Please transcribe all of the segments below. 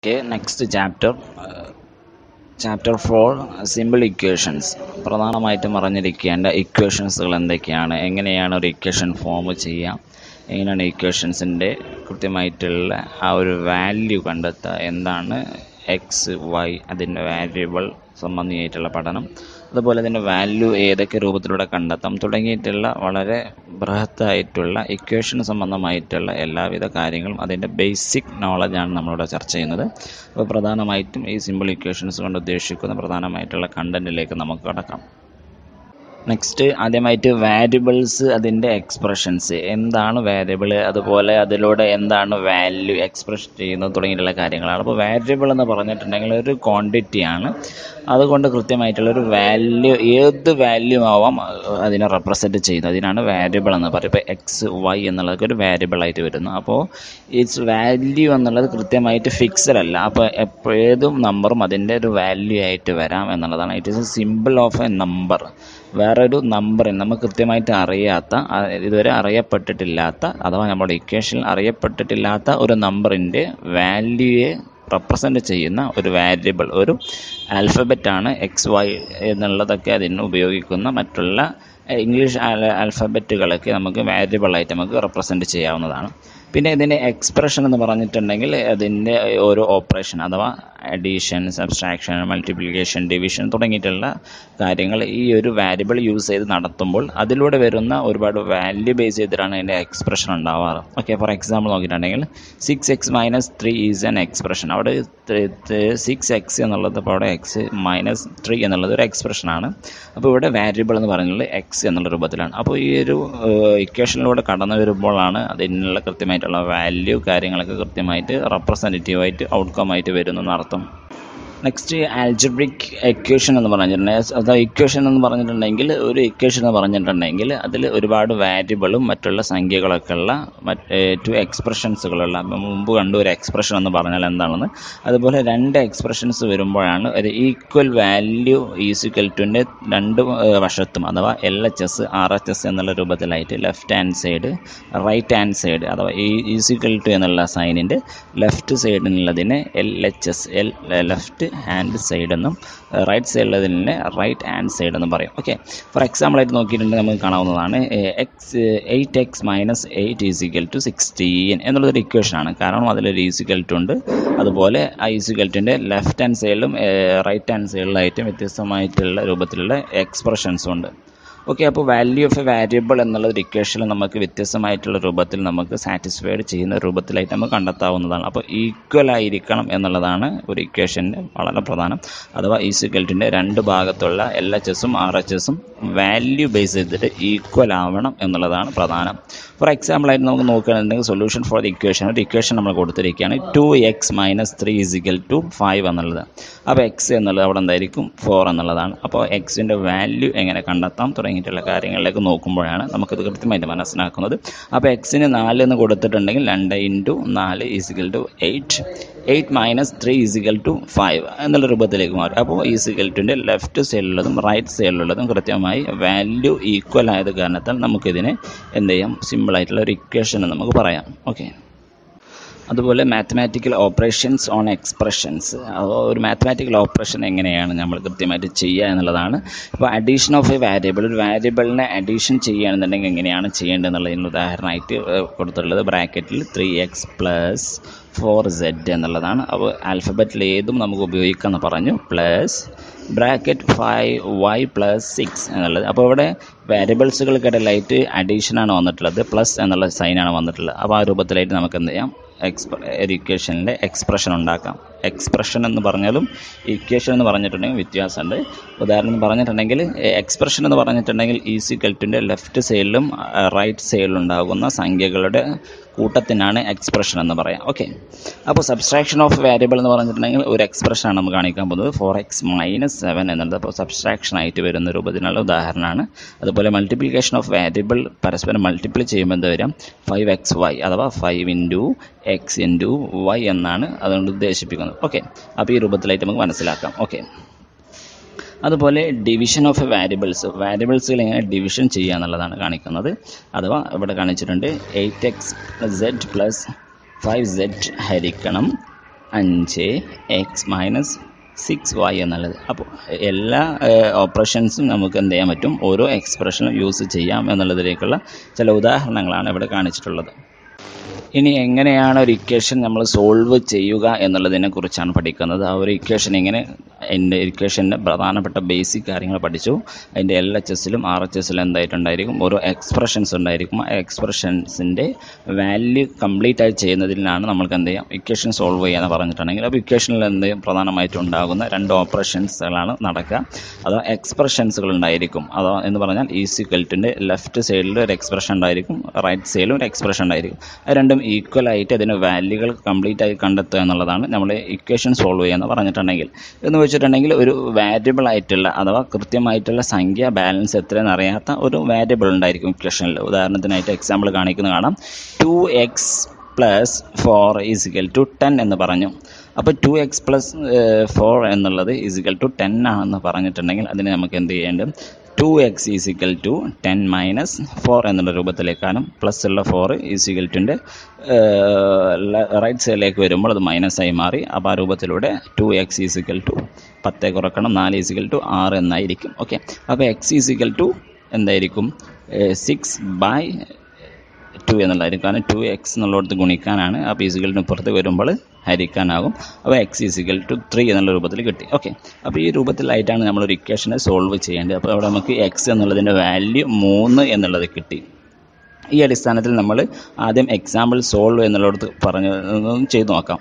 okay next chapter chapter four simple equations പ്രധാനമായിട്ടും അറിഞ്ഞിരിക്കേണ്ട ഇക്വേഷൻസുകൾ എന്തൊക്കെയാണ് എങ്ങനെയാണ് ഒരു ഇക്വേഷൻ ഫോം ചെയ്യുക എങ്ങനെയാണ് ഇക്വേഷൻസിൻ്റെ കൃത്യമായിട്ടുള്ള ആ ഒരു വാല്യൂ കണ്ടെത്തുക എന്താണ് എക്സ് വൈ അതിൻ്റെ വാല്യുബിൾ സംബന്ധിയായിട്ടുള്ള പഠനം അതുപോലെ തന്നെ വാല്യൂ ഏതൊക്കെ രൂപത്തിലൂടെ കണ്ടെത്താം തുടങ്ങിയിട്ടുള്ള വളരെ ബൃഹത്തായിട്ടുള്ള ഇക്വേഷൻ സംബന്ധമായിട്ടുള്ള എല്ലാവിധ കാര്യങ്ങളും അതിൻ്റെ ബേസിക് നോളജാണ് നമ്മളിവിടെ ചർച്ച ചെയ്യുന്നത് അപ്പോൾ പ്രധാനമായിട്ടും ഈ സിമ്പിൾ ഇക്വേഷൻസ് കൊണ്ട് ഉദ്ദേശിക്കുന്ന പ്രധാനമായിട്ടുള്ള കണ്ടന്റിലേക്ക് നമുക്ക് കടക്കാം നെക്സ്റ്റ് ആദ്യമായിട്ട് വാരിയബിൾസ് അതിൻ്റെ എക്സ്പ്രഷൻസ് എന്താണ് വാരിയബിൾ അതുപോലെ അതിലൂടെ എന്താണ് വാല്യൂ എക്സ്പ്രസ് ചെയ്യുന്നത് തുടങ്ങിയിട്ടുള്ള കാര്യങ്ങളാണ് അപ്പോൾ വാരിയബിൾ എന്ന് പറഞ്ഞിട്ടുണ്ടെങ്കിൽ ഒരു ക്വാണ്ടിറ്റിയാണ് അതുകൊണ്ട് കൃത്യമായിട്ടുള്ള ഒരു വാല്യൂ ഏത് വാല്യൂ ആവാം അതിനെ റെപ്രസെൻറ്റ് ചെയ്യുന്നത് അതിനാണ് വാരിയബിൾ എന്ന് പറയുന്നത് ഇപ്പോൾ എക്സ് വൈ എന്നുള്ളതൊക്കെ ഒരു വാരിയബിൾ ആയിട്ട് വരുന്നു അപ്പോൾ ഇറ്റ്സ് വാല്യൂ എന്നുള്ളത് കൃത്യമായിട്ട് ഫിക്സഡ് അല്ല അപ്പോൾ എപ്പോഴേതും നമ്പറും അതിൻ്റെ ഒരു വാല്യൂ ആയിട്ട് വരാം എന്നുള്ളതാണ് it is a simple of a number വേറൊരു നമ്പർ നമുക്ക് കൃത്യമായിട്ട് അറിയാത്ത ഇതുവരെ അറിയപ്പെട്ടിട്ടില്ലാത്ത അഥവാ നമ്മുടെ ഇക്വേഷനിൽ അറിയപ്പെട്ടിട്ടില്ലാത്ത ഒരു നമ്പറിൻ്റെ വാല്യൂയെ റെപ്രസെൻ്റ് ചെയ്യുന്ന ഒരു വാരിയബിൾ ഒരു ആൽഫബറ്റാണ് എക്സ് വൈ എന്നുള്ളതൊക്കെ അതിന് ഉപയോഗിക്കുന്ന മറ്റുള്ള ഇംഗ്ലീഷ് ആൽഫബറ്റുകളൊക്കെ നമുക്ക് വാരിയബിളായിട്ട് നമുക്ക് റെപ്രസെൻ്റ് ചെയ്യാവുന്നതാണ് പിന്നെ ഇതിൻ്റെ എക്സ്പ്രഷൻ എന്ന് പറഞ്ഞിട്ടുണ്ടെങ്കിൽ അതിൻ്റെ ഓരോ ഓപ്പറേഷൻ അഥവാ അഡീഷൻ സബ്സ്ട്രാക്ഷൻ മൾട്ടിപ്ലിക്കേഷൻ ഡിവിഷൻ തുടങ്ങിയിട്ടുള്ള കാര്യങ്ങൾ ഈ ഒരു വാരിയബിൾ യൂസ് ചെയ്ത് നടത്തുമ്പോൾ അതിലൂടെ വരുന്ന ഒരുപാട് വാല്യൂ ബേസ് ചെയ്തിട്ടാണ് അതിൻ്റെ എക്സ്പ്രഷൻ ഉണ്ടാവാറ് ഓക്കെ ഫോർ എക്സാമ്പിൾ നോക്കിയിട്ടുണ്ടെങ്കിൽ six X minus three is an expression അവിടെ സിക്സ് എക്സ് എന്നുള്ളത് ഇപ്പോൾ അവിടെ എക്സ് മൈനസ് ത്രീ എന്നുള്ളത് ഒരു എക്സ്പ്രഷനാണ് അപ്പോൾ ഇവിടെ വാരിയബിൾ എന്ന് പറയുന്നത് എക്സ് എന്നുള്ള രൂപത്തിലാണ് അപ്പോൾ ഈ ഒരു ഇക്വേഷനിലൂടെ കടന്നു വരുമ്പോഴാണ് അതിനുള്ള കൃത്യമായിട്ടുള്ള വാല്യൂ കാര്യങ്ങളൊക്കെ കൃത്യമായിട്ട് റെപ്രസെൻറ്റേറ്റീവായിട്ട് ഔട്ട്കം ആയിട്ട് വരുന്നു അർത്ഥം നെക്സ്റ്റ് ആൽജബ്രിക് എക്വേഷൻ എന്ന് പറഞ്ഞിട്ടുണ്ടെങ്കിൽ അത് ഇക്വേഷൻ എന്ന് പറഞ്ഞിട്ടുണ്ടെങ്കിൽ ഒരു ഇക്വേഷൻ എന്ന് പറഞ്ഞിട്ടുണ്ടെങ്കിൽ അതിൽ ഒരുപാട് വാരിയബിളും മറ്റുള്ള സംഖ്യകളൊക്കെ ഉള്ള മറ്റ് ടു എക്സ്പ്രഷൻസുകളുള്ള മുമ്പ് കണ്ടു ഒരു എക്സ്പ്രഷൻ എന്ന് പറഞ്ഞാൽ എന്താണെന്ന് അതുപോലെ രണ്ട് എക്സ്പ്രഷൻസ് വരുമ്പോഴാണ് ഒരു ഈക്വൽ വാല്യൂ ഈസിക്കൽ ടുൻ്റെ രണ്ട് വശത്തും അഥവാ L H S R H S എന്നുള്ള രൂപത്തിലായിട്ട് left hand side right hand side അഥവാ ഈ ഈസിക്കൽ ടു എന്നുള്ള സൈനിൻ്റെ ലെഫ്റ്റ് സൈഡിനുള്ളതിനെ L H S L left hand side എന്നും റൈറ്റ് സൈഡിലുള്ളതിനെ റൈറ്റ് ഹാൻഡ് സൈഡ് എന്നും പറയും ഓക്കെ ഫോർ എക്സാമ്പിൾ ആയിട്ട് നോക്കിയിട്ടുണ്ടെങ്കിൽ നമുക്ക് കാണാവുന്നതാണ് X eight X minus eight is equal to sixteen എന്നുള്ളതൊരു ഇക്വേഷനാണ് കാരണം അതിലൊരു ഈസിക്കൽ ടു ഉണ്ട് അതുപോലെ ആ ഈസിക്കൽ ടുൻ്റെ ലെഫ്റ്റ് ഹാൻഡ് സൈഡിലും റൈറ്റ് ഹാൻഡ് സൈഡിലായിട്ടും വ്യത്യസ്തമായിട്ടുള്ള രൂപത്തിലുള്ള എക്സ്പ്രഷൻസും ഉണ്ട് ഓക്കെ അപ്പോൾ വാല്യൂ ഓഫ് എ വാരിയബിൾ എന്നുള്ള ഒരു ഇക്വേഷനിൽ നമുക്ക് വ്യത്യസ്തമായിട്ടുള്ള രൂപത്തിൽ നമുക്ക് സാറ്റിസ്ഫൈഡ് ചെയ്യുന്ന രൂപത്തിലായിട്ട് നമുക്ക് കണ്ടെത്താവുന്നതാണ് അപ്പോൾ ഈക്വൽ ആയിരിക്കണം എന്നുള്ളതാണ് ഒരു ഇക്വേഷൻ്റെ വളരെ പ്രധാനം അഥവാ ഈസിക്കൽറ്റിൻ്റെ രണ്ട് ഭാഗത്തുള്ള എൽ എച്ച് എസും ആർ എച്ച് എസും വാല്യൂ ബേസ് ചെയ്തിട്ട് ഈക്വൽ ആവണം എന്നുള്ളതാണ് പ്രധാനം ഫോർ എക്സാമ്പിൾ ആയിട്ട് നമുക്ക് നോക്കുകയാണെന്നുണ്ടെങ്കിൽ സൊല്യൂഷൻ ഫോർ ദി ഇക്വേഷൻ ഒരു ഇക്വേഷൻ നമ്മൾ കൊടുത്തിരിക്കുകയാണ് two X minus three is equal to five എന്നുള്ളത് അപ്പോൾ എക്സ് എന്നുള്ളത് അവിടെ എന്തായിരിക്കും ഫോർ എന്നുള്ളതാണ് അപ്പോൾ എക്സിൻ്റെ വാല്യൂ എങ്ങനെ കണ്ടെത്താം തുടങ്ങിയിട്ടുള്ള കാര്യങ്ങളിലേക്ക് നോക്കുമ്പോഴാണ് നമുക്കിത് കൃത്യമായിട്ട് മനസ്സിലാക്കുന്നത് അപ്പോൾ എക്സിന് നാല് എന്ന് കൊടുത്തിട്ടുണ്ടെങ്കിൽ രണ്ട് ഇൻറ്റു നാല് is equal to eight eight minus three is equal to five എന്നുള്ള രൂപത്തിലേക്ക് മാറും അപ്പോൾ ഈസിക്കൽ ടുൻ്റെ ലെഫ്റ്റ് സൈഡിലുള്ളതും റൈറ്റ് സൈഡിലുള്ളതും കൃത്യമായി വാല്യൂ ഈക്വൽ ആയത് കാരണത്താൽ നമുക്കിതിനെ എന്ത് ചെയ്യാം സിമ്പിളായിട്ടുള്ള ഒരു ഇക്വേഷൻ നമുക്ക് പറയാം ഓക്കെ അതുപോലെ മാത്തമാറ്റിക്കൽ ഓപ്പറേഷൻസ് ഓൺ എക്സ്പ്രഷൻസ് അപ്പോൾ ഒരു മാത്തമാറ്റിക്കൽ ഓപ്പറേഷൻ എങ്ങനെയാണ് നമ്മൾ കൃത്യമായിട്ട് ചെയ്യുക എന്നുള്ളതാണ് ഇപ്പോൾ അഡീഷൻ ഓഫ് എ വാരിയബിൾ ഒരു വാരിയബിളിനെ അഡീഷൻ ചെയ്യുകയാണെന്നുണ്ടെങ്കിൽ എങ്ങനെയാണ് ചെയ്യേണ്ടത് എന്നുള്ളതിന് ഉദാഹരണമായിട്ട് കൊടുത്തിട്ടുള്ളത് ബ്രാക്കറ്റിൽ three X plus four Z എന്നുള്ളതാണ് അപ്പോൾ ആൽഫബറ്റിൽ ഏതും നമുക്ക് ഉപയോഗിക്കാമെന്ന് പറഞ്ഞു plus bracket five Y plus six എന്നുള്ളത് അപ്പോൾ ഇവിടെ വാരിയബിൾസുകൾക്കിടയിലായിട്ട് അഡീഷനാണ് വന്നിട്ടുള്ളത് പ്ലസ് എന്നുള്ള സൈനാണ് വന്നിട്ടുള്ളത് അപ്പോൾ ആ രൂപത്തിലായിട്ട് നമുക്ക് എന്ത് ചെയ്യാം എക്സ്പ്ര ഒരു ഇക്വേഷനിലെ എക്സ്പ്രഷൻ ഉണ്ടാക്കാം എക്സ്പ്രഷൻ എന്ന് പറഞ്ഞാലും ഇക്വേഷൻ എന്ന് പറഞ്ഞിട്ടുണ്ടെങ്കിൽ വ്യത്യാസമുണ്ട് ഉദാഹരണം പറഞ്ഞിട്ടുണ്ടെങ്കിൽ എക്സ്പ്രഷൻ എന്ന് പറഞ്ഞിട്ടുണ്ടെങ്കിൽ ഈസി കെൽറ്റിൻ്റെ ലെഫ്റ്റ് സൈഡിലും റൈറ്റ് സൈഡിലും ഉണ്ടാകുന്ന സംഖ്യകളുടെ കൂട്ടത്തിനാണ് എക്സ്പ്രഷൻ എന്ന് പറയാം ഓക്കെ അപ്പോൾ സബ്സ്ട്രാക്ഷൻ ഓഫ് വാരിയബിൾ എന്ന് പറഞ്ഞിട്ടുണ്ടെങ്കിൽ ഒരു എക്സ്പ്രഷനാണ് നമുക്ക് കാണിക്കാൻ പോകുന്നത് ഫോർ എക്സ് മൈനസ് സെവൻ എന്നുള്ളത് അപ്പോൾ സബ്സ്ട്രാക്ഷൻ ആയിട്ട് വരുന്ന രൂപത്തിനുള്ള ഉദാഹരണമാണ് അതുപോലെ മൾട്ടിപ്ലിക്കേഷൻ ഓഫ് വാരിയബിൾ പരസ്പരം മൾട്ടിപ്ലൈ ചെയ്യുമ്പോൾ എന്താ വരാം ഫൈവ് എക്സ് വൈ അഥവാ five into X into Y എന്നാണ് അതുകൊണ്ട് ഉദ്ദേശിപ്പിക്കുന്നത് ഓക്കെ അപ്പോൾ ഈ രൂപത്തിലായിട്ട് നമുക്ക് മനസ്സിലാക്കാം ഓക്കെ അതുപോലെ ഡിവിഷൻ ഓഫ് വാരിയബിൾസ് വാരിയബിൾസുകൾ എങ്ങനെ ഡിവിഷൻ ചെയ്യുക എന്നുള്ളതാണ് കാണിക്കുന്നത് അഥവാ ഇവിടെ കാണിച്ചിട്ടുണ്ട് eight X Z plus five Z ഹരിക്കണം അഞ്ച് എക്സ് മൈനസ് സിക്സ് വൈ എന്നുള്ളത് അപ്പോൾ എല്ലാ ഓപ്പറേഷൻസും നമുക്ക് എന്ത് ചെയ്യാൻ പറ്റും ഓരോ എക്സ്പ്രഷനും യൂസ് ചെയ്യാം എന്നുള്ളതിലേക്കുള്ള ചില ഉദാഹരണങ്ങളാണ് ഇവിടെ കാണിച്ചിട്ടുള്ളത് ഇനി എങ്ങനെയാണ് ഒരു ഇക്വേഷൻ നമ്മൾ സോൾവ് ചെയ്യുക എന്നുള്ളതിനെ കുറിച്ചാണ് പഠിക്കുന്നത് ആ ഒരു ഇക്വേഷൻ എങ്ങനെ എൻ്റെ ഇക്വേഷൻ്റെ പ്രധാനപ്പെട്ട ബേസിക് കാര്യങ്ങൾ പഠിച്ചു അതിൻ്റെ എൽ എച്ച് എസിലും ആർ എച്ച് എസിലും എന്തായിട്ടുണ്ടായിരിക്കും ഓരോ എക്സ്പ്രഷൻസ് ഉണ്ടായിരിക്കും ആ എക്സ്പ്രഷൻസിൻ്റെ വാല്യൂ കംപ്ലീറ്റ് ആയി ചെയ്യുന്നതിലാണ് നമ്മൾക്ക് എന്ത് ചെയ്യാം ഇക്വേഷൻ സോൾവ് ചെയ്യാന്ന് പറഞ്ഞിട്ടുണ്ടെങ്കിൽ അപ്പോൾ ഇക്വേഷനിൽ എന്ത് ചെയ്യും പ്രധാനമായിട്ടും ഉണ്ടാകുന്ന രണ്ട് ഓപ്പറേഷൻസുകളാണ് നടക്കുക അതോ എക്സ്പ്രഷൻസുകൾ ഉണ്ടായിരിക്കും അതോ എന്ന് പറഞ്ഞാൽ ഈസിക്വൽറ്റിൻ്റെ ലെഫ്റ്റ് സൈഡിൽ ഒരു എക്സ്പ്രഷൻ ഉണ്ടായിരിക്കും റൈറ്റ് സൈഡിലും ഒരു എക്സ്പ്രഷൻ ഉണ്ടായിരിക്കും അത് രണ്ടും ഈക്വൽ ആയിട്ട് അതിൻ്റെ വാല്യൂകൾ കംപ്ലീറ്റ് ആയി കണ്ടെത്തുക എന്നുള്ളതാണ് നമ്മൾ ഇക്വേഷൻ സോൾവ് ചെയ്യുക എന്ന് പറഞ്ഞിട്ടുണ്ടെങ്കിൽ എന്ന് വെച്ചിട്ടുണ്ടെങ്കിൽ ഒരു വാരിയബിൾ ആയിട്ടുള്ള അഥവാ കൃത്യമായിട്ടുള്ള സംഖ്യ ബാലൻസ് എത്രയെന്ന് അറിയാത്ത ഒരു വാരിയബിൾ ഉണ്ടായിരിക്കും ഇക്വേഷനിൽ ഉദാഹരണത്തിനായിട്ട് എക്സാമ്പിൾ കാണിക്കുന്നത് കാണാം two X plus four is equal to ten എന്ന് പറഞ്ഞു അപ്പോൾ ടു എക്സ് പ്ലസ് ഫോർ എന്നുള്ളത് ഈസിക്കൽ ടു ടെൻ ആണെന്ന് പറഞ്ഞിട്ടുണ്ടെങ്കിൽ അതിന് നമുക്ക് എന്ത് ചെയ്യേണ്ടത് two X is equal to ten minus four എന്നുള്ള രൂപത്തിലേക്കാണ് പ്ലസ് ഉള്ള ഫോർ ഈസിക്കൽ ടുൻ്റെ റൈറ്റ് സൈഡിലേക്ക് വരുമ്പോൾ അത് മൈനസ് ആയി മാറി അപ്പോൾ ആ രൂപത്തിലൂടെ ടു എക്സ് ഈസിക്കൽ ടു പത്തേ കുറക്കണം നാല് ഈസിക്കൽ ടു ആറ് എന്നായിരിക്കും ഓക്കെ അപ്പോൾ എക്സ് ഈസിക്കൽ ടു എന്തായിരിക്കും സിക്സ് ബൈ ടു എന്നുള്ളതായിരിക്കും കാരണം ടു എക്സ് എന്നുള്ളിടത്ത് ഗുണിക്കാനാണ് അപ്പോൾ ഈസിക്കലിന് പുറത്ത് വരുമ്പോൾ ഹരിക്കാനാകും അപ്പോൾ എക്സ് ഈസിക്കൽ ടു ത്രീ എന്നുള്ള രൂപത്തിൽ കിട്ടി ഓക്കെ അപ്പോൾ ഈ രൂപത്തിലായിട്ടാണ് നമ്മളൊരു ഇക്വേഷനെ സോൾവ് ചെയ്യേണ്ടത് അപ്പോൾ അവിടെ നമുക്ക് എക്സ് എന്നുള്ളതിൻ്റെ വാല്യൂ മൂന്ന് എന്നുള്ളത് കിട്ടി ഈ അടിസ്ഥാനത്തിൽ നമ്മൾ ആദ്യം എക്സാമ്പിൾ സോൾവ് എന്നുള്ളിടത്ത് പറഞ്ഞ് ചെയ്ത് നോക്കാം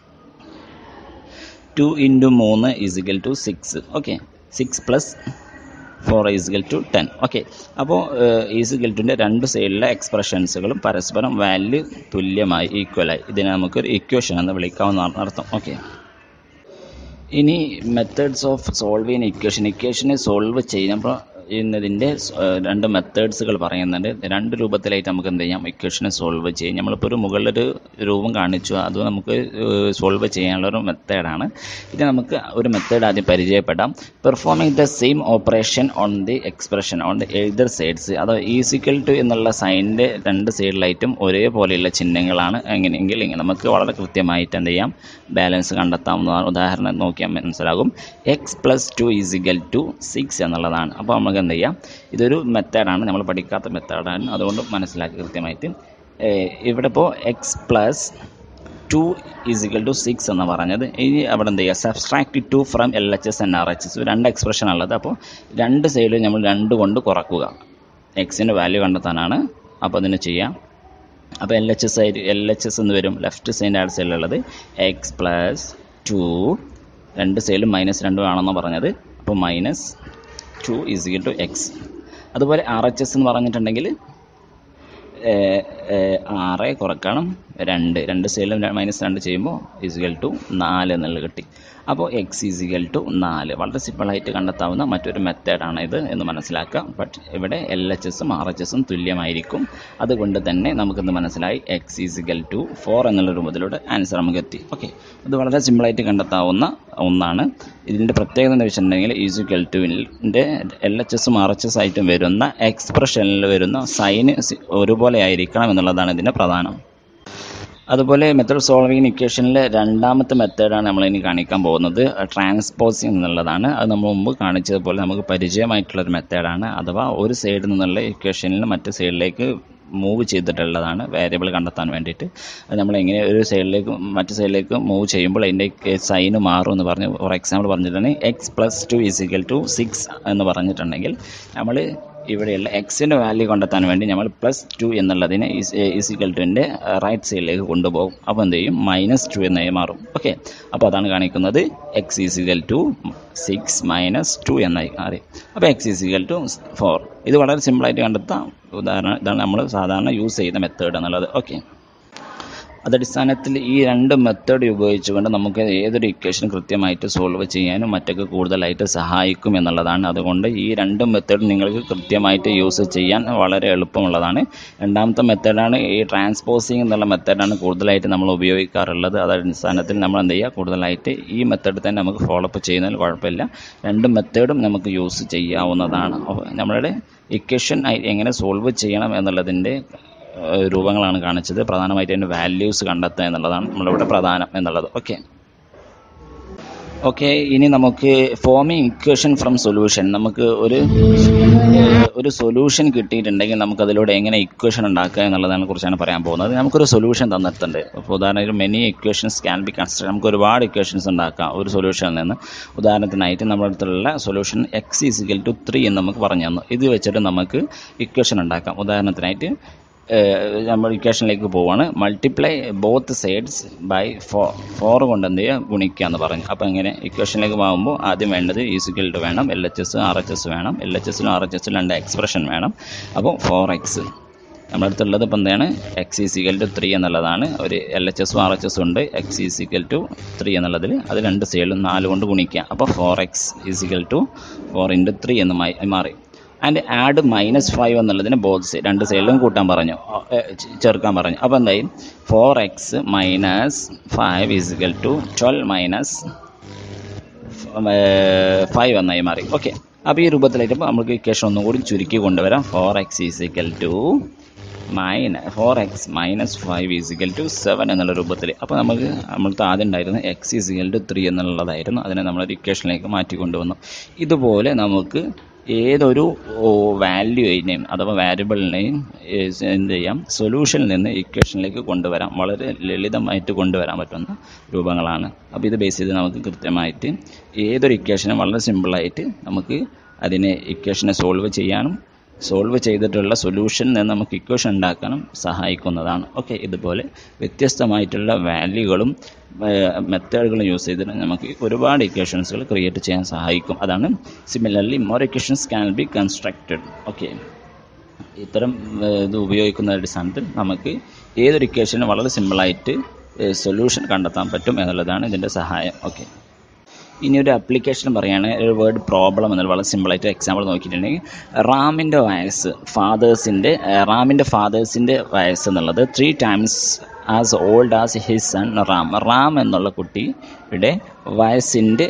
ടു ഇൻറ്റു മൂന്ന് is equal to six okay six plus four is equal to ten okay അപ്പോൾ ഈസിക്കൽ ടുൻ്റെ രണ്ട് സൈഡിലെ എക്സ്പ്രഷൻസുകളും പരസ്പരം വാല്യൂ തുല്യമായി ഈക്വലായി ഇതിനെ നമുക്കൊരു ഇക്വേഷൻ എന്ന് വിളിക്കാവുന്നതാണ് അർത്ഥം ഓക്കെ ഇനി മെത്തേഡ്സ് ഓഫ് സോൾവിങ് ഇക്വേഷൻ ഇക്വേഷനെ സോൾവ് ചെയ്യുമ്പോൾ ചെയ്യുന്നതിൻ്റെ രണ്ട് മെത്തേഡ്സുകൾ പറയുന്നുണ്ട് രണ്ട് രൂപത്തിലായിട്ട് നമുക്ക് എന്ത് ചെയ്യാം ഇക്വേഷനെ സോൾവ് ചെയ്യാം നമ്മളിപ്പോൾ ഒരു മുകളിലൊരു രൂപം കാണിച്ചു അത് നമുക്ക് സോൾവ് ചെയ്യാനുള്ള ഒരു മെത്തേഡാണ് ഇത് നമുക്ക് ഒരു മെത്തേഡ് ആദ്യം പരിചയപ്പെടാം performing the same operation on the expression on the either sides അത് ഈസിക്കൽ ടു എന്നുള്ള സൈനിൻ്റെ രണ്ട് സൈഡിലായിട്ടും ഒരേപോലെയുള്ള ചിഹ്നങ്ങളാണ് എങ്ങനെയെങ്കിൽ ഇങ്ങനെ നമുക്ക് വളരെ കൃത്യമായിട്ട് എന്ത് ചെയ്യാം ബാലൻസ് കണ്ടെത്താവുന്നതാണ് ഉദാഹരണം നോക്കിയാൽ മനസ്സിലാകും X plus two is equal to six എന്നുള്ളതാണ് അപ്പോൾ നമുക്ക് എന്ത് ചെയ്യാം ഇതൊരു മെത്തേഡാണ് നമ്മൾ പഠിക്കാത്ത മെത്തേഡാണ് അതുകൊണ്ട് മനസ്സിലാക്കി കൃത്യമായിട്ട് ഇവിടെ ഇപ്പോൾ X plus two is equal to six എന്ന് പറഞ്ഞത് ഇനി അവിടെ എന്ത് ചെയ്യുക subtract two from L H S and R H S രണ്ട് എക്സ്പ്രഷൻ ഉള്ളത് അപ്പോൾ രണ്ട് സൈഡിൽ നമ്മൾ രണ്ട് കൊണ്ട് കുറക്കുക എക്സിൻ്റെ വാല്യൂ കണ്ടെത്താനാണ് അപ്പോൾ അതിന് ചെയ്യാം അപ്പോൾ എൽ എച്ച് എസ് ആയിട്ട് എൽ എച്ച് എസ് എന്ന് വരും ലെഫ്റ്റ് സൈഡ് ആഡ് സൈഡിലുള്ളത് എക്സ് പ്ലസ് ടു രണ്ട് സൈഡിലും മൈനസ് രണ്ടും ആണെന്ന് പറഞ്ഞത് അപ്പോൾ minus two is equal to X അതുപോലെ ആർ എച്ച് എസ് എന്ന് പറഞ്ഞിട്ടുണ്ടെങ്കിൽ ആറ് കുറക്കണം രണ്ട് രണ്ട് സൈഡിലും മൈനസ് രണ്ട് ചെയ്യുമ്പോൾ ഈസിക്കൽ ടു നാല് എന്നുള്ളത് കിട്ടി അപ്പോൾ എക്സ് ഈസിക്കൽ ടു നാല് വളരെ സിമ്പിളായിട്ട് കണ്ടെത്താവുന്ന മറ്റൊരു മെത്തേഡാണ് ഇത് എന്ന് മനസ്സിലാക്കുക ബട്ട് ഇവിടെ എൽ എച്ച് എസും ആർ എച്ച് എസും തുല്യമായിരിക്കും അതുകൊണ്ട് തന്നെ നമുക്കിന്ന് മനസ്സിലായി എക്സ് ഈസിക്കൽ ടു ഫോർ എന്നുള്ള രൂപത്തിലൂടെ ആൻസർ നമുക്ക് എത്തി ഓക്കെ ഇത് വളരെ സിമ്പിളായിട്ട് കണ്ടെത്താവുന്ന ഒന്നാണ് ഇതിൻ്റെ പ്രത്യേകത എന്ന് വെച്ചിട്ടുണ്ടെങ്കിൽ ഈസിക്കൽ ടുവിൻ്റെ എൽ എച്ച് എസും ആർ എച്ച് എസ് ആയിട്ടും വരുന്ന എക്സ്പ്രഷനിൽ വരുന്ന സൈന് ഒരുപോലെ ആയിരിക്കണം എന്നുള്ളതാണ് ഇതിൻ്റെ പ്രധാനം അതുപോലെ മെത്തേഡ് സോൾവിങ് ഇക്വേഷനിലെ രണ്ടാമത്തെ മെത്തേഡാണ് നമ്മൾ ഇനി കാണിക്കാൻ പോകുന്നത് ട്രാൻസ്പോസിങ് എന്നുള്ളതാണ് അത് നമ്മൾ മുമ്പ് കാണിച്ചതുപോലെ നമുക്ക് പരിചയമായിട്ടുള്ളൊരു മെത്തേഡാണ് അഥവാ ഒരു സൈഡിൽ നിന്നുള്ള ഇക്വേഷനിൽ മറ്റു സൈഡിലേക്ക് മൂവ് ചെയ്തിട്ടുള്ളതാണ് വേരിയബിൾ കണ്ടെത്താൻ വേണ്ടിയിട്ട് അത് നമ്മൾ എങ്ങനെ ഒരു സൈഡിലേക്ക് മറ്റു സൈഡിലേക്ക് മൂവ് ചെയ്യുമ്പോൾ അതിൻ്റെ സൈന് മാറും എന്ന് പറഞ്ഞ് ഫോർ എക്സാമ്പിൾ പറഞ്ഞിട്ടുണ്ടെങ്കിൽ X plus two is equal to six എന്ന് പറഞ്ഞിട്ടുണ്ടെങ്കിൽ നമ്മൾ ഇവിടെയുള്ള എക്സിൻ്റെ വാല്യൂ കണ്ടെത്താൻ വേണ്ടി നമ്മൾ പ്ലസ് ടു എന്നുള്ളതിനെ ഈസിക്കൽ ടുവിൻ്റെ റൈറ്റ് സൈഡിലേക്ക് കൊണ്ടുപോകും അപ്പോൾ എന്ത് ചെയ്യും മൈനസ് ടു എന്നായി മാറും ഓക്കെ അപ്പോൾ അതാണ് കാണിക്കുന്നത് X is equal to six minus two എന്നായി മാറി അപ്പോൾ എക്സ് ഈസിക്കൽ ടു ഫോർ ഇത് വളരെ സിമ്പിളായിട്ട് കണ്ടെത്താം ഉദാഹരണം ഇതാണ് നമ്മൾ സാധാരണ യൂസ് ചെയ്യുന്ന മെത്തേഡ് എന്നുള്ളത് ഓക്കെ അതടിസ്ഥാനത്തിൽ ഈ രണ്ട് മെത്തേഡ് ഉപയോഗിച്ചുകൊണ്ട് നമുക്ക് ഏതൊരു ഇക്വേഷൻ കൃത്യമായിട്ട് സോൾവ് ചെയ്യാനും മറ്റൊക്കെ കൂടുതലായിട്ട് സഹായിക്കും എന്നുള്ളതാണ് അതുകൊണ്ട് ഈ രണ്ട് മെത്തേഡ് നിങ്ങൾക്ക് കൃത്യമായിട്ട് യൂസ് ചെയ്യാൻ വളരെ എളുപ്പമുള്ളതാണ് രണ്ടാമത്തെ മെത്തേഡാണ് ഈ ട്രാൻസ്പോസിങ് എന്നുള്ള മെത്തേഡാണ് കൂടുതലായിട്ട് നമ്മൾ ഉപയോഗിക്കാറുള്ളത് അതടിസ്ഥാനത്തിൽ നമ്മൾ എന്ത് ചെയ്യുക കൂടുതലായിട്ട് ഈ മെത്തേഡ് തന്നെ നമുക്ക് ഫോളോ അപ്പ് ചെയ്യുന്നതിൽ കുഴപ്പമില്ല രണ്ട് മെത്തേഡും നമുക്ക് യൂസ് ചെയ്യാവുന്നതാണ് നമ്മളുടെ ഇക്വേഷൻ എങ്ങനെ സോൾവ് ചെയ്യണം എന്നുള്ളതിൻ്റെ രൂപങ്ങളാണ് കാണിച്ചത് പ്രധാനമായിട്ട് അതിൻ്റെ വാല്യൂസ് കണ്ടെത്തുക എന്നുള്ളതാണ് നമ്മളിവിടെ പ്രധാനം എന്നുള്ളത് ഓക്കെ ഓക്കെ ഇനി നമുക്ക് ഫോമിങ് ഇക്വേഷൻ ഫ്രം സൊല്യൂഷൻ നമുക്ക് ഒരു ഏഹ്, ഒരു സൊല്യൂഷൻ കിട്ടിയിട്ടുണ്ടെങ്കിൽ നമുക്ക് അതിലൂടെ എങ്ങനെ ഇക്വേഷൻ ഉണ്ടാക്കുക എന്നുള്ളതിനെ കുറിച്ചാണ് പറയാൻ പോകുന്നത് നമുക്കൊരു സൊല്യൂഷൻ തന്നിട്ടുണ്ട് അപ്പോൾ ഉദാഹരണത്തിന് many equations can be consider നമുക്ക് ഒരുപാട് ഇക്വേഷൻസ് ഉണ്ടാക്കാം ഒരു സൊല്യൂഷനിൽ നിന്ന് ഉദാഹരണത്തിനായിട്ട് നമ്മുടെ അടുത്തുള്ള solution X is equal to three എന്ന് നമുക്ക് പറഞ്ഞു തന്നു ഇത് വെച്ചിട്ട് നമുക്ക് ഇക്വേഷൻ ഉണ്ടാക്കാം ഉദാഹരണത്തിനായിട്ട് ഏഹ് നമ്മൾ ഇക്വേഷനിലേക്ക് പോവാണ് multiply both sides by four four കൊണ്ട് എന്ത് ചെയ്യുക ഗുണിക്കുക എന്ന് പറഞ്ഞു അപ്പോൾ ഇങ്ങനെ ഇക്വേഷനിലേക്ക് പോകുമ്പോൾ ആദ്യം വേണ്ടത് ഈസിക്കൽ ടു വേണം L H S R H S വേണം എൽ എച്ച് എസിലും ആർ എച്ച് എസിലും രണ്ട് എക്സ്പ്രഷൻ വേണം അപ്പോൾ ഫോർ എക്സ് നമ്മുടെ അടുത്തുള്ളത് ഇപ്പം എന്താണ് എക്സ് ഈസിക്കൽ ടു ത്രീ എന്നുള്ളതാണ് ഒരു എൽ എച്ച് എസും ആർ എച്ച് എസും ഉണ്ട് എക്സ് ഈസിക്കൽ ടു ത്രീ എന്നുള്ളതിൽ അത് രണ്ട് സൈഡിലും നാല് കൊണ്ട് ഗുണിക്കുക അപ്പോൾ four X is equal to four into three എന്ന് മായി- മാറി ആൻഡ് ആഡ് മൈനസ് ഫൈവ് എന്നുള്ളതിന് ബോത്ത് സൈഡ് രണ്ട് സൈഡിലും കൂട്ടാൻ പറഞ്ഞു ഓ, ഏ, ചെ- ചേർക്കാൻ പറഞ്ഞു അപ്പോൾ എന്തായി four X minus five is equal to twelve minus five എന്നായി മാറി ഓക്കെ അപ്പോൾ ഈ രൂപത്തിലായിട്ട് നമുക്ക് ഇക്വേഷൻ ഒന്നും കൂടി ചുരുക്കി കൊണ്ടുവരാം four X is equal to minus four X minus five is equal to seven എന്നുള്ള രൂപത്തിൽ അപ്പോൾ നമുക്ക് നമ്മൾക്ക് ആദ്യം ഉണ്ടായിരുന്നത് എക്സ് ഈസിക്കൽ ടു ത്രീ എന്നുള്ളതായിരുന്നു അതിനെ നമ്മളൊരു ഇക്വേഷനിലേക്ക് മാറ്റി കൊണ്ടുവന്നു ഇതുപോലെ നമുക്ക് ഏതൊരു വാല്യൂവിനെയും അഥവാ വാരിയബിളിനെയും എന്ത് ചെയ്യാം സൊല്യൂഷനിൽ നിന്ന് ഇക്വേഷനിലേക്ക് കൊണ്ടുവരാം വളരെ ലളിതമായിട്ട് കൊണ്ടുവരാൻ പറ്റുന്ന രൂപങ്ങളാണ് അപ്പോൾ ഇത് ബേസ് ചെയ്ത് നമുക്ക് കൃത്യമായിട്ട് ഏതൊരു ഇക്വേഷനും വളരെ സിമ്പിളായിട്ട് നമുക്ക് അതിനെ ഇക്വേഷനെ സോൾവ് ചെയ്യാനും സോൾവ് ചെയ്തിട്ടുള്ള സൊല്യൂഷൻ നിന്ന് നമുക്ക് ഇക്വേഷൻ ഉണ്ടാക്കാനും സഹായിക്കുന്നതാണ് ഓക്കെ ഇതുപോലെ വ്യത്യസ്തമായിട്ടുള്ള വാല്യൂകളും മെത്തേഡുകളും യൂസ് ചെയ്തിട്ട് നമുക്ക് ഒരുപാട് ഇക്വേഷൻസുകൾ ക്രിയേറ്റ് ചെയ്യാൻ സഹായിക്കും അതാണ് similarly more equations can be constructed okay ഇത്തരം ഏഹ്, ഇത് ഉപയോഗിക്കുന്ന അടിസ്ഥാനത്തിൽ നമുക്ക് ഏതൊരു ഇക്വേഷനും വളരെ സിമ്പിളായിട്ട് സൊല്യൂഷൻ കണ്ടെത്താൻ പറ്റും എന്നുള്ളതാണ് ഇതിൻ്റെ സഹായം ഓക്കെ ഇനി ഒരു അപ്ലിക്കേഷൻ പറയുകയാണ് ഒരു വേർഡ് പ്രോബ്ലം എന്നുള്ള വളരെ സിമ്പിളായിട്ട് എക്സാമ്പിൾ നോക്കിയിട്ടുണ്ടെങ്കിൽ റാമിൻ്റെ വയസ്സ് ഫാദേഴ്സിൻ്റെ റാമിൻ്റെ ഫാദേഴ്സിൻ്റെ വയസ്സ് എന്നുള്ളത് three times as old as his son Ram Ram എന്നുള്ള കുട്ടിയുടെ വയസ്സിൻ്റെ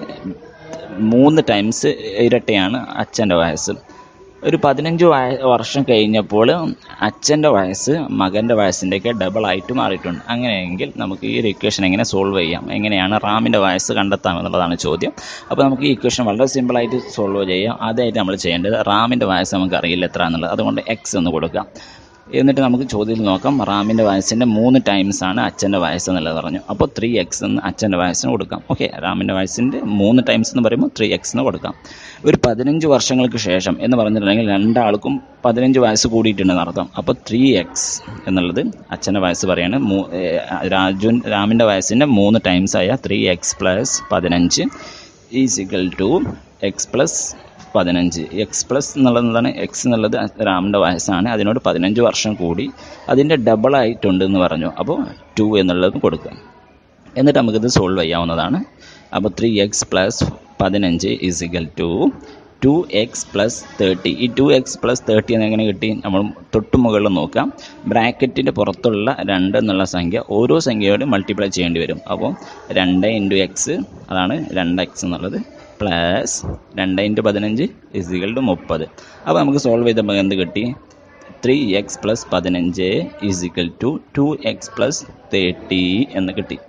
മൂന്ന് ടൈംസ് ഇരട്ടയാണ് അച്ഛൻ്റെ വയസ്സ് ഒരു പതിനഞ്ച് വയ വർഷം കഴിഞ്ഞപ്പോൾ അച്ഛൻ്റെ വയസ്സ് മകൻ്റെ വയസ്സിൻ്റെയൊക്കെ ഡബിൾ ആയിട്ട് മാറിയിട്ടുണ്ട് അങ്ങനെയെങ്കിൽ നമുക്ക് ഈ ഒരു ഇക്വേഷൻ എങ്ങനെ സോൾവ് ചെയ്യാം എങ്ങനെയാണ് റാമിൻ്റെ വയസ്സ് കണ്ടെത്താം എന്നുള്ളതാണ് ചോദ്യം അപ്പോൾ നമുക്ക് ഈ ഇക്വേഷൻ വളരെ സിമ്പിളായിട്ട് സോൾവ് ചെയ്യാം ആദ്യമായിട്ട് നമ്മൾ ചെയ്യേണ്ടത് റാമിൻ്റെ വയസ്സ് നമുക്ക് അറിയില്ല എത്ര എന്നുള്ളത് അതുകൊണ്ട് എക്സ് എന്ന് കൊടുക്കാം എന്നിട്ട് നമുക്ക് ചോദ്യത്തിൽ നോക്കാം റാമിൻ്റെ വയസ്സിൻ്റെ മൂന്ന് ടൈംസ് ആണ് അച്ഛൻ്റെ വയസ്സ് എന്നുള്ളത് പറഞ്ഞു അപ്പോൾ ത്രീ എക്സ് എന്ന് അച്ഛൻ്റെ വയസ്സിന് കൊടുക്കാം ഓക്കെ റാമിൻ്റെ വയസ്സിൻ്റെ മൂന്ന് ടൈംസ് എന്ന് പറയുമ്പോൾ ത്രീ എക്സ് എന്ന് കൊടുക്കാം ഒരു പതിനഞ്ച് വർഷങ്ങൾക്ക് ശേഷം എന്ന് പറഞ്ഞിട്ടുണ്ടെങ്കിൽ രണ്ടാൾക്കും പതിനഞ്ച് വയസ്സ് കൂടിയിട്ടുണ്ടെന്ന് അർത്ഥം അപ്പോൾ ത്രീ എക്സ് എന്നുള്ളത് അച്ഛൻ്റെ വയസ്സ് പറയാണ് മൂ രാജുൻ രാമിൻ്റെ വയസ്സിൻ്റെ മൂന്ന് ടൈംസ് ആയ ത്രീ എക്സ് പ്ലസ് പതിനഞ്ച് ഈസിക്കൽ ടു എക്സ് പ്ലസ് പതിനഞ്ച് എക്സ് പ്ലസ് എന്നുള്ളത് എന്താണ് എക്സ് എന്നുള്ളത് രാമിൻ്റെ വയസ്സാണ് അതിനോട് പതിനഞ്ച് വർഷം കൂടി അതിൻ്റെ ഡബിൾ ആയിട്ടുണ്ട് എന്ന് പറഞ്ഞു അപ്പോൾ ടു എന്നുള്ളത് കൊടുക്കുക എന്നിട്ട് നമുക്കിത് സോൾവ് ചെയ്യാവുന്നതാണ് അപ്പോൾ ത്രീ എക്സ് പ്ലസ് പതിനഞ്ച് is equal to two X plus thirty ഈ ടു എക്സ് പ്ലസ് തേർട്ടി എന്ന് എങ്ങനെ കിട്ടി നമ്മൾ തൊട്ട് മുകളിൽ നോക്കാം ബ്രാക്കറ്റിൻ്റെ പുറത്തുള്ള രണ്ട് എന്നുള്ള സംഖ്യ ഓരോ സംഖ്യയോട് മൾട്ടിപ്ലൈ ചെയ്യേണ്ടി വരും അപ്പോൾ രണ്ട് ഇൻറ്റു എക്സ് അതാണ് രണ്ട് എക്സ് എന്നുള്ളത് പ്ലസ് രണ്ട് ഇൻറ്റു പതിനഞ്ച് ഇസിക്കൽ ടു മുപ്പത് അപ്പോൾ നമുക്ക് സോൾവ് ചെയ്തപ്പോൾ എന്ത് കിട്ടി ത്രീ എക്സ് പ്ലസ് പതിനഞ്ച് is equal to two X plus thirty എന്ന് കിട്ടി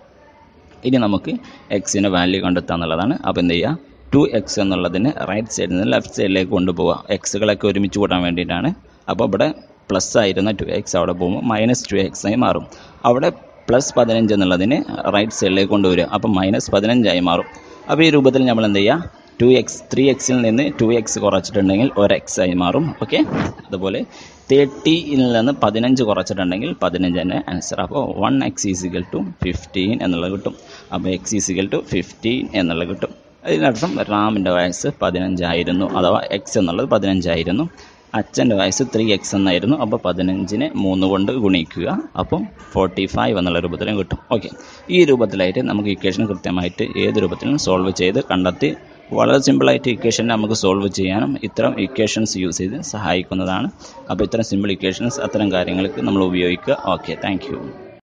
ഇനി നമുക്ക് എക്സിൻ്റെ വാല്യൂ കണ്ടെത്തുക എന്നുള്ളതാണ് അപ്പോൾ എന്ത് ചെയ്യുക ടു എക്സ് എന്നുള്ളതിന് റൈറ്റ് സൈഡിൽ നിന്ന് ലെഫ്റ്റ് സൈഡിലേക്ക് കൊണ്ടുപോവുക എക്സുകളൊക്കെ ഒരുമിച്ച് കൂട്ടാൻ വേണ്ടിയിട്ടാണ് അപ്പോൾ ഇവിടെ പ്ലസ് ആയിരുന്ന ടു എക്സ് അവിടെ പോകുമ്പോൾ മൈനസ് ടു എക്സ് ആയി മാറും അവിടെ പ്ലസ് പതിനഞ്ച് എന്നുള്ളതിന് റൈറ്റ് സൈഡിലേക്ക് കൊണ്ടുവരിക അപ്പോൾ മൈനസ് പതിനഞ്ചായി മാറും അപ്പോൾ ഈ രൂപത്തിൽ നമ്മൾ എന്ത് ചെയ്യുക ടു എക്സ് ത്രീ എക്സിൽ നിന്ന് ടു എക്സ് കുറച്ചിട്ടുണ്ടെങ്കിൽ ഒരു എക്സ് ആയി മാറും ഓക്കെ അതുപോലെ തേർട്ടിയിൽ നിന്ന് പതിനഞ്ച് കുറച്ചിട്ടുണ്ടെങ്കിൽ പതിനഞ്ച് തന്നെ ആൻസർ അപ്പോൾ one X is equal to fifteen എന്നുള്ളത് കിട്ടും അപ്പോൾ എക്സ് ഈസിക്കൽ ടു ഫിഫ്റ്റീൻ എന്നുള്ളത് കിട്ടും അതിനർത്ഥം റാമിൻ്റെ വയസ്സ് പതിനഞ്ചായിരുന്നു അഥവാ എക്സ് എന്നുള്ളത് പതിനഞ്ചായിരുന്നു അച്ഛൻ്റെ വയസ്സ് ത്രീ എക്സ് എന്നായിരുന്നു അപ്പോൾ പതിനഞ്ചിനെ മൂന്ന് കൊണ്ട് ഗുണിക്കുക അപ്പം ഫോർട്ടി ഫൈവ് എന്നുള്ള രൂപത്തിലും കിട്ടും ഓക്കെ ഈ രൂപത്തിലായിട്ട് നമുക്ക് ഇക്വേഷൻ കൃത്യമായിട്ട് ഏത് രൂപത്തിലും സോൾവ് ചെയ്ത് കണ്ടെത്തി വളരെ സിമ്പിളായിട്ട് ഇക്വേഷൻ നമുക്ക് സോൾവ് ചെയ്യാനും ഇത്തരം ഇക്വേഷൻസ് യൂസ് ചെയ്ത് സഹായിക്കുന്നതാണ് അപ്പോൾ ഇത്തരം സിമ്പിൾ ഇക്വേഷൻസ് അത്തരം കാര്യങ്ങൾക്ക് നമ്മൾ ഉപയോഗിക്കുക ഓക്കെ താങ്ക്